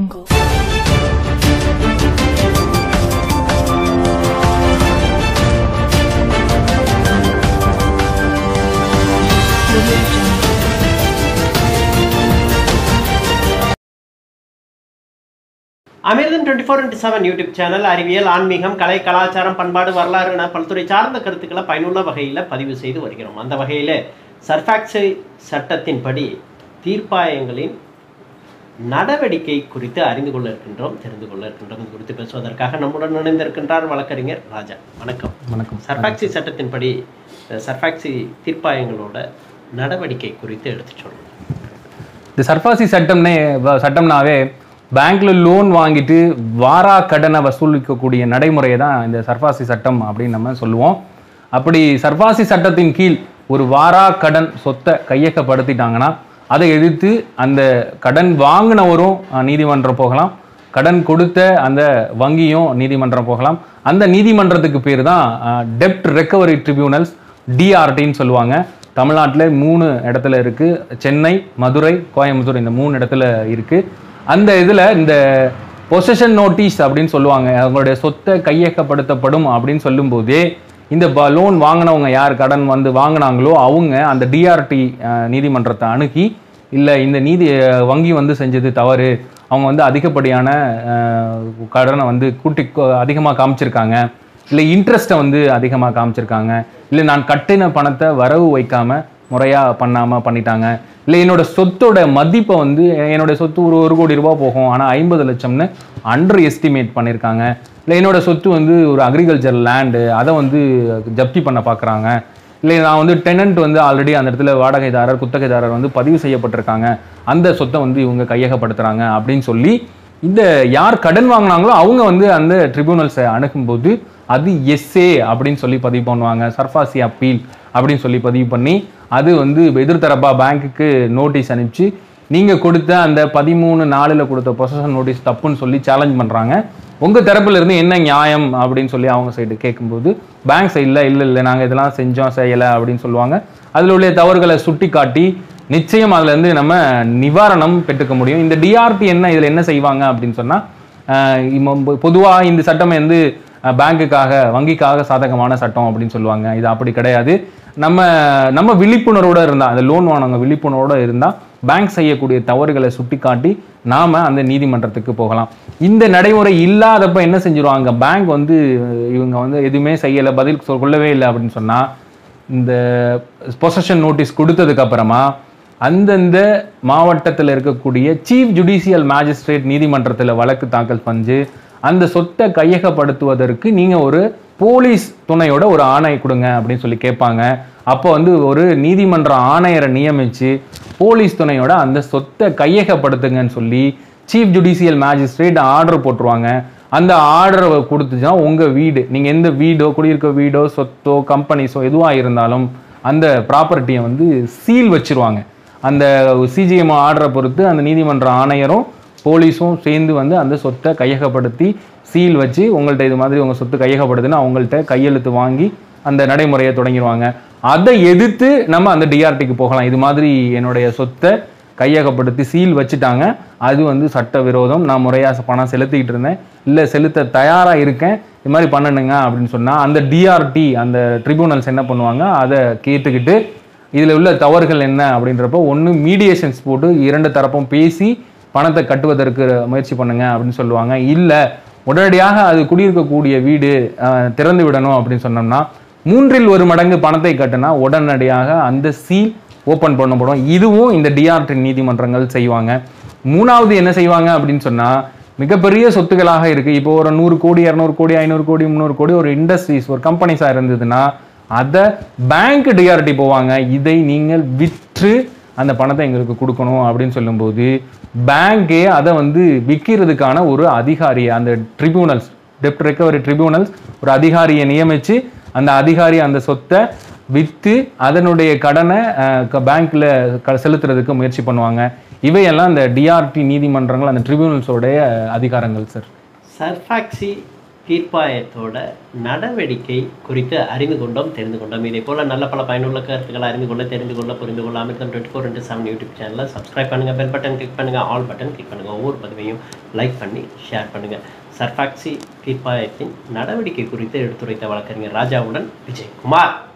அமிர்தம் twenty four into seven YouTube channel அறிவியல் ஆன்மீகம் கலை கலாச்சாரம் பண்பாடு வரலாறு என பல்துறை சார்ந்த கருத்துக்களை பயனுள்ள வகையில் பதிவு செய்து வருகிறோம் அந்த வகையில் சர்ஃபாக்சை சட்டத்தின்படி தீர்ப்பாயங்களின் நடவடிக்கை குறித்து அறிந்து கொள்ள இருக்கின்றோம் தெரிந்து கொள்ள இருக்கின்றோம் இது குறித்து பேசுவதற்காக நம்முடன் இணைந்திருக்கின்றார் வழக்கறிஞர் ராஜா வணக்கம் வணக்கம் சர்ஃபாக்சி சட்டத்தின்படி அஹ், சர்ஃபாக்சி தீர்ப்பாயங்களோட நடவடிக்கை குறித்து எடுத்துச் சொல்லுங்க இந்த சர்ஃபாசி சட்டம்னே வ- சட்டம்னாவே பேங்க்ல லோன் வாங்கிட்டு வாரா கடனை வசூலிக்கக்கூடிய நடைமுறையை தான் இந்த சர்ஃபாசி சட்டம் அப்படின்னு நம்ம சொல்லுவோம் அப்படி சர்ஃபாசி சட்டத்தின் கீழ் ஒரு வாரா கடன் சொத்தை கையகப்படுத்திட்டாங்கன்னா அதை எதிர்த்து அந்த கடன் வாங்கினவரும் அஹ், நீதிமன்றம் போகலாம் கடன் கொடுத்த அந்த வங்கியும் நீதிமன்றம் போகலாம் அந்த நீதிமன்றத்துக்கு பேர் தான் டெப்ட் ரெக்கவரி ட்ரிபியூனல்ஸ் டிஆர்டின்னு சொல்லுவாங்க தமிழ்நாட்டில் மூணு இடத்துல இருக்கு சென்னை மதுரை கோயம்புத்தூர் இந்த மூணு இடத்துல இருக்கு அந்த இதில் இந்த பொசஷன் நோட்டீஸ் அப்படின்னு சொல்லுவாங்க அவங்களுடைய சொத்தை கையகப்படுத்தப்படும் அப்படின்னு சொல்லும்போதே இந்த லோன் வாங்கினவங்க யார் கடன் வந்து வாங்கினாங்களோ அவங்க அந்த டிஆர்டி நீதிமன்றத்தை அணுகி இல்லை இந்த நீதி அஹ், வங்கி வந்து செஞ்சது தவறு அவங்க வந்து அதிகப்படியான அஹ், கடனை வந்து கூட்டி அதிகமாக காமிச்சிருக்காங்க இல்லை இன்ட்ரெஸ்ட்டை வந்து அதிகமாக காமிச்சிருக்காங்க இல்லை நான் கட்டின பணத்தை வரவு வைக்காம முறையாக பண்ணாமல் பண்ணிட்டாங்க இல்லை என்னோட சொத்தோட மதிப்பை வந்து என்னோட சொத்து ஒரு ஒரு கோடி ரூபாய் போகும் ஆனால் ஐம்பது லட்சம்னு அண்டர் எஸ்டிமேட் பண்ணியிருக்காங்க இல்லை என்னோட சொத்து வந்து ஒரு அக்ரிகல்ச்சர் லேண்டு அதை வந்து ஜப்தி பண்ண பார்க்குறாங்க இல்லை நான் வந்து டெனன்ட் வந்து ஆல்ரெடி அந்த இடத்துல வாடகைதாரர் குத்தகைதாரர் வந்து பதிவு செய்யப்பட்டிருக்காங்க அந்த சொத்தை வந்து இவங்க கையகப்படுத்துறாங்க அப்படின்னு சொல்லி இந்த யார் கடன் வாங்கினாங்களோ அவங்க வந்து அந்த ட்ரிபியூனல்ஸை அணுகும்போது அது எஸ்ஏ அப்படின்னு சொல்லி பதிவு பண்ணுவாங்க சர்ஃபாசி அப்பீல் அப்படின்னு சொல்லி பதிவு பண்ணி அது வந்து எதிர்த்தரப்பா பேங்க்குக்கு நோட்டீஸ் அனுப்பிச்சு நீங்கள் கொடுத்த அந்த பதிமூணு நாளில் கொடுத்த பொசஷன் நோட்டீஸ் தப்புன்னு சொல்லி சேலஞ்ச் பண்ணுறாங்க உங்கள் தரப்புல இருந்து என்ன நியாயம் அப்படின்னு சொல்லி அவங்க சைடு கேட்கும்போது பேங்க் சைடில் இல்லை இல்லை நாங்கள் இதெல்லாம் செஞ்சோம் செய்யலை அப்படின்னு சொல்லுவாங்க அதில் உள்ள தவறுகளை சுட்டி காட்டி நிச்சயம் அதுல இருந்து நம்ம நிவாரணம் பெற்றுக்க முடியும் இந்த டிஆர்பி என்ன இதில் என்ன செய்வாங்க அப்படின்னு சொன்னால் பொதுவாக இந்த சட்டம் வந்து அஹ், பேங்குக்காக வங்கிக்காக சாதகமான சட்டம் அப்படின்னு சொல்லுவாங்க இது அப்படி கிடையாது நம்ம நம்ம விழிப்புணர்வோட இருந்தா அந்த லோன் வாங்கினவங்க விழிப்புணர்வோட இருந்தா பேங்க் செய்யக்கூடிய தவறுகளை சுட்டிக்காட்டி நாம அந்த நீதிமன்றத்துக்கு போகலாம் இந்த நடைமுறை இல்லாதப்ப என்ன செஞ்சிருவாங்க பேங்க் வந்து இவங்க வந்து எதுவுமே செய்யலை பதில் சொல் கொள்ளவே இல்லை அப்படின்னு சொன்னா இந்த பொசஷன் நோட்டீஸ் கொடுத்ததுக்கு அப்புறமா அந்தந்த மாவட்டத்தில் இருக்கக்கூடிய சீஃப் ஜுடிஷியல் மேஜிஸ்ட்ரேட் நீதிமன்றத்தில் வழக்கு தாக்கல் பண்ணி அந்த சொத்தை கையகப்படுத்துவதற்கு நீங்க ஒரு போலீஸ் துணையோட ஒரு ஆணை கொடுங்க அப்படின்னு சொல்லி கேட்பாங்க அப்போ வந்து ஒரு நீதிமன்ற ஆணையரை நியமிச்சு போலீஸ் துணையோட அந்த சொத்தை கையகப்படுத்துங்கன்னு சொல்லி சீஃப் ஜுடிஷியல் மேஜிஸ்ட்ரேட் ஆர்டர் போட்டுருவாங்க அந்த ஆர்டரை கொடுத்துச்சுன்னா உங்க வீடு நீங்க எந்த வீடோ குடியிருக்க வீடோ சொத்தோ கம்பெனிஸோ எதுவாக இருந்தாலும் அந்த ப்ராப்பர்ட்டியை வந்து சீல் வச்சிருவாங்க அந்த சிஜிஎம் ஆர்டரை பொறுத்து அந்த நீதிமன்ற ஆணையரும் போலீஸும் சேர்ந்து வந்து அந்த சொத்தை கையகப்படுத்தி சீல் வச்சு உங்கள்ட்ட இது மாதிரி உங்க சொத்து கையகப்படுதுன்னு அவங்கள்ட்ட கையெழுத்து வாங்கி அந்த நடைமுறையை தொடங்கிடுவாங்க அதை எதிர்த்து நம்ம அந்த டிஆர்டிக்கு போகலாம் இது மாதிரி என்னுடைய சொத்தை கையகப்படுத்தி சீல் வச்சுட்டாங்க அது வந்து சட்ட விரோதம் நான் முறையாக பணம் செலுத்திக்கிட்டு இருந்தேன் இல்லை செலுத்த தயாராக இருக்கேன் இது மாதிரி பண்ணணுங்க அப்படின்னு சொன்னால் அந்த டிஆர்டி அந்த ட்ரிபியூனல்ஸ் என்ன பண்ணுவாங்க அதை கேட்டுக்கிட்டு இதில் உள்ள தவறுகள் என்ன அப்படின்றப்போ ஒன்று மீடியேஷன்ஸ் போட்டு இரண்டு தரப்பும் பேசி பணத்தை கட்டுவதற்கு முயற்சி பண்ணுங்க அப்படின்னு சொல்லுவாங்க இல்லை உடனடியாக அது குடியிருக்கக்கூடிய வீடு அஹ், திறந்து விடணும் அப்படின்னு சொன்னோம்னா மூன்றில் ஒரு மடங்கு பணத்தை கட்டினா உடனடியாக அந்த சீல் ஓப்பன் பண்ணப்படும் இதுவும் இந்த டிஆர்டி நீதிமன்றங்கள் செய்வாங்க மூணாவது என்ன செய்வாங்க அப்படின்னு சொன்னா மிகப்பெரிய சொத்துக்களாக இருக்கு இப்போ ஒரு நூறு கோடி இரநூறு கோடி ஐநூறு கோடி முந்நூறு கோடி ஒரு இண்டஸ்ட்ரீஸ் ஒரு கம்பெனிஸா இருந்ததுன்னா அதை பேங்க் டிஆர்டி போவாங்க இதை நீங்கள் விற்று அந்த பணத்தை எங்களுக்கு கொடுக்கணும் அப்படின்னு சொல்லும்போது பேங்கே அதை வந்து விற்கிறதுக்கான ஒரு அதிகாரி அந்த ட்ரிபியூனல்ஸ் டெப்ட் ரெக்கவரி ட்ரிபியூனல்ஸ் ஒரு அதிகாரியை நியமிச்சு அந்த அதிகாரி அந்த சொத்தை விற்று அதனுடைய கடனை பேங்க்ல செலுத்துறதுக்கு முயற்சி பண்ணுவாங்க இவையெல்லாம் இந்த டிஆர்டி நீதிமன்றங்கள் அந்த ட்ரிபியூனல்ஸோடைய அதிகாரங்கள் சார் சர்ஃபாக்சி தீர்ப்பாயத்தோட நடவடிக்கை குறித்து அறிந்து கொண்டோம் தெரிந்து கொண்டோம் இதே போல நல்ல பல பயனுள்ள கருத்துக்களை அறிந்து கொள்ள தெரிந்து கொள்ள புரிந்து கொள்ள Amirtham twenty four into seven YouTube சேனலை சப்ஸ்கிரைப் பண்ணுங்க பெல் பட்டன் கிளிக் பண்ணுங்க ஆல் பட்டன் கிளிக் பண்ணுங்க ஒவ்வொரு பதிவையும் லைக் பண்ணி ஷேர் பண்ணுங்க சர்ஃபாக்சி தீர்ப்பாயத்தின் நடவடிக்கை குறித்து எடுத்துரைத்த வழக்கறிஞர் ராஜாவுடன் விஜயகுமார்